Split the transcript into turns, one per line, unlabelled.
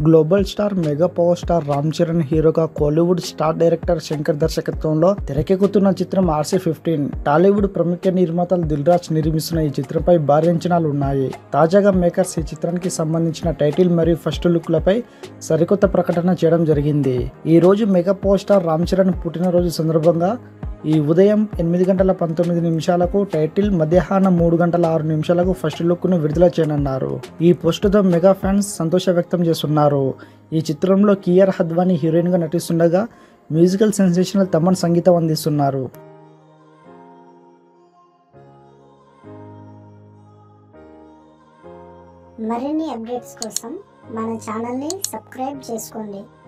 global star mega power star Ram Charan హీరోగా Kollywood star director Shankar దర్శకత్వంలో తెరకెక్కుతున్న చిత్రం ఆర్సీ ఫిఫ్టీన్ టాలీవుడ్ ప్రముఖ నిర్మాతలు దిల్ రాజ్ నిర్మిస్తున్న ఈ చిత్రంపై భారీ అంచనాలు ఉన్నాయి తాజాగా మేకర్స్ ఈ చిత్రానికి సంబంధించిన టైటిల్ మరియు ఫస్ట్ లుక్ లపై సరికొత్త ప్రకటన చేయడం జరిగింది ఈ రోజు mega power star Ram Charan పుట్టినరోజు సందర్భంగా ఈ ఉదయం ఎనిమిది గంటల పంతొమ్మిది నిమిషాలకు టైటిల్ మధ్యాహ్నం మూడు గంటల ఆరు నిమిషాలకు ఫస్ట్ లుక్ ను విడుదల చేయనున్నారు ఈ పోస్టుతో మెగా ఫ్యాన్స్ సంతోష వ్యక్తం చేస్తున్నారు ఈ చిత్రంలో కియర్ హద్వాని హీరోయిన్ గా నటిస్తుండగా మ్యూజికల్ సెన్సేషనల్ తమన్ సంగీతం అందిస్తున్నారు
మరిన్ని అప్డేట్స్ కోసం మన ఛానల్ని సబ్స్క్రైబ్ చేసుకోండి